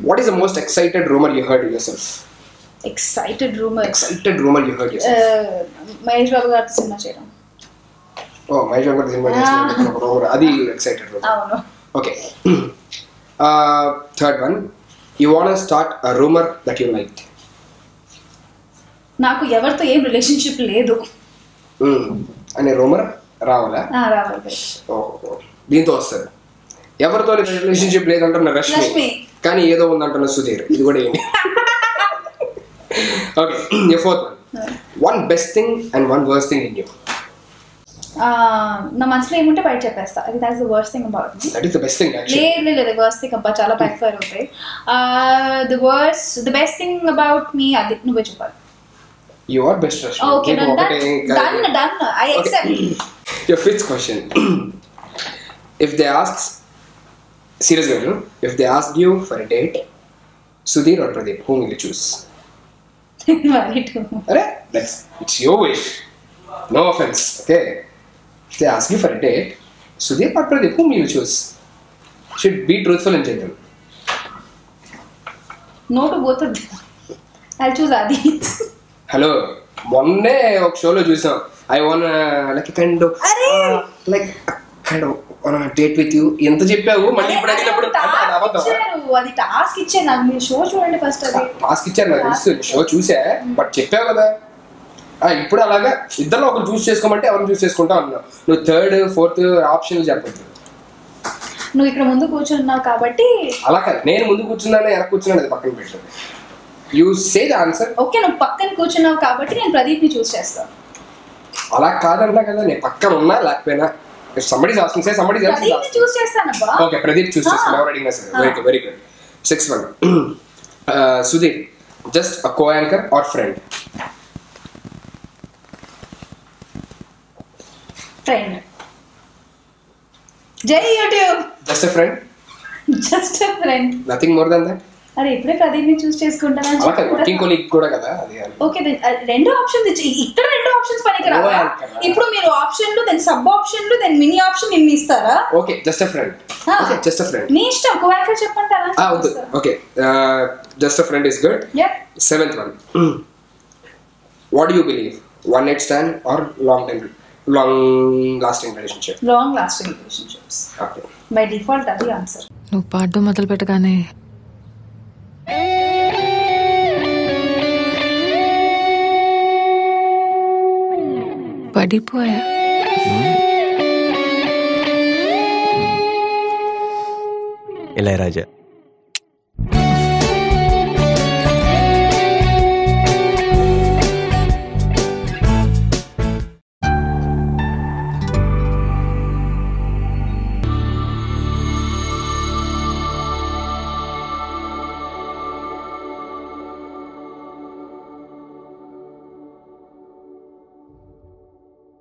What is the most excited rumour you heard yourself excited rumour excited rumour you heard yourself Mahesh Babu గారితో సినిమా చేయడం ఓ మహేష్ బాబు సినిమా చేసిన రూమర్ అది ఎక్సైటెడ్ రూమర్ అవును okay third one you want start a rumour that you like నాకు ఎవరితో ఏం రిలేషన్షిప్ లేదు అనే రూమర్ రావాలా ఆ, రావాలి ఓహో దీంతో వస్తుంది ఎవరితో రిలేషన్షిప్ లేదంటున్న రష్మి రష్మి. కానీ ఏదో ఉందంటున్న సుధీర్ ఇది కూడా ఏంటి okay fourth one one best thing and one worst thing in you ఆ, నా మనసులో ఏముంటే బయట చెప్పేస్తా అది that's the worst thing about me that is the best thing actually లేదు లేదు వర్స్ట్ థింగ్ అబ్బా చాలా బ్యాక్ ఫైర్ అవుతాయి the worst the best thing about me అది నువ్వే చెప్పాలి you are best Rashmi okay నీకు ఒకటే done done I accept Your fifth question. if they ask, seriously, no? if they ask you for a date, Sudhir or Pradeep, whom will you choose? Very too Alright, that's it's your wish. No offense, okay? If they ask you for a date, Sudhir or Pradeep, whom will you choose? Should be truthful and genuine. No to both I choose అది hello మొన్నే ఒక షోలో చూసాం I one like kind అరే! Like kind date with you ఎంత చెప్పావు మళ్ళీ ఇప్పుడు అడిగినప్పుడు అంటే అది టాస్క్ అబద్ధం ఇచ్చారు అది టాస్క్ ఇచ్చారు నాకు మీరు షో చూడండి ఫస్ట్ అది టాస్క్ ఇచ్చారు నాకు తెలుసు షో చూసా బట్ చెప్పావు కదా ఆ, ఇప్పుడు అలాగా ఇద్దరు ఒకరు చూస్ చేసుకోమంటే ఎవరిని చూస్ చేసుకుంటా అన్నావు నువ్వు థర్డ్ ఫోర్త్ ఆప్షన్ చెప్పొద్దు నువ్వు ఇక్కడ ముందు కూర్చున్నావు కాబట్టి అలా కాదు నేను ముందు కూర్చున్నాను వెనక కూర్చున్నాను అది పక్కన పెట్టు you say the answer okay నువ్వు పక్కన కూర్చున్నావు కాబట్టి నేను ప్రదీప్ ని చూస్ చేస్తాను అలా కాదన్నా కదా నేను పక్కన ఉన్నా లేకపోయినా somebody asking say somebody Pradeep ని చూస్ చేస్తానబ్బా ఓకే ప్రదీప్ చూస్ చేసుకున్నా Ah. ఎవరు అడిగినా సరే very good very good six one Sudheer just a co anchor or friend friend జై YouTube just a friend just friend nothing more than that అరే ఇప్పుడే ప్రదీప్ ని చూస్ చేసుకుంటానని అలా కాదు వర్కింగ్ చెప్పుకుంటా. కొలీగ్ కూడా కదా అది అని. ఓకే then, uh, రెండు ఆప్షన్స్ ఇచ్చి ఇక్కడ రెండు ఆప్షన్స్ పనికి రావా ఓ, అంకరా. ఇప్పుడు మీరు ఆప్షన్లు దెన్ సబ్ ఆప్షన్లు దెన్ మినీ ఆప్షన్ ఇన్ని ఇస్తారా okay just a friend Ah. Okay just a friend మీ ఇష్టం కోయాకర్ చెప్పండి అలా ఆ వద్దు okay just a friend is good yup seventh one what you believe one night stand or long time long lasting relationship long lasting relationships okay by default అది answer నువ్వు పాడడం మొదలు పెట్టగానే పడిపోయా ఇళయరాజా